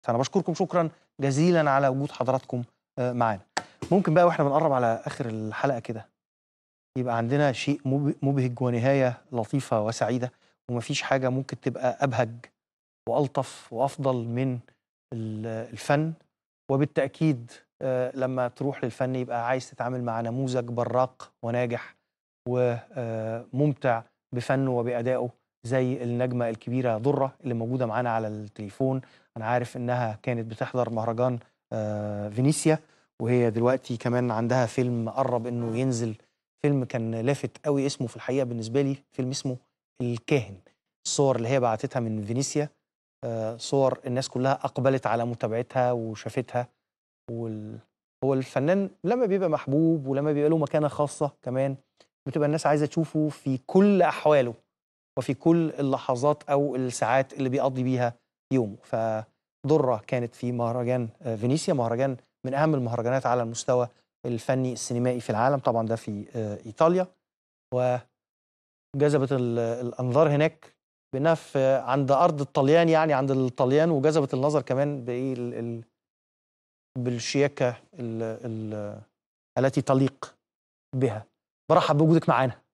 انا بشكركم شكرا جزيلا على وجود حضراتكم آه، معانا ممكن بقى واحنا بنقرب على اخر الحلقه كده يبقى عندنا شيء مب- مبهج ونهايه لطيفه وسعيده ومفيش حاجه ممكن تبقى ابهج والطف وافضل من ال- الفن وبالتاكيد آه، لما تروح للفن يبقى عايز تتعامل مع نموذج براق وناجح وممتع بفنه وبأدائه زي النجمة الكبيرة ضرة اللي موجودة معانا على التليفون أنا عارف إنها كانت بتحضر مهرجان آه، فينيسيا وهي دلوقتي كمان عندها فيلم قرب إنه ينزل فيلم كان لافت قوي اسمه في الحقيقة بالنسبة لي فيلم اسمه الكاهن الصور اللي هي بعتتها من فينيسيا آه، صور الناس كلها أقبلت على متابعتها وشافتها وال... هو الفنان لما بيبقى محبوب ولما بيبقى له مكانة خاصة كمان بتبقى الناس عايزة تشوفه في كل أحواله وفي كل اللحظات أو الساعات اللي بيقضي بيها يومه فضرة كانت في مهرجان آه، فينيسيا مهرجان من أهم المهرجانات على المستوى الفني السينمائي في العالم طبعا ده في آه، إيطاليا وجذبت ال- الأنظار هناك بأنها في عند أرض الطليان يعني عند الطليان وجذبت النظر كمان بإيه ال- ال- بالشياكة ال- ال- التي تليق بها برحب بوجودك معانا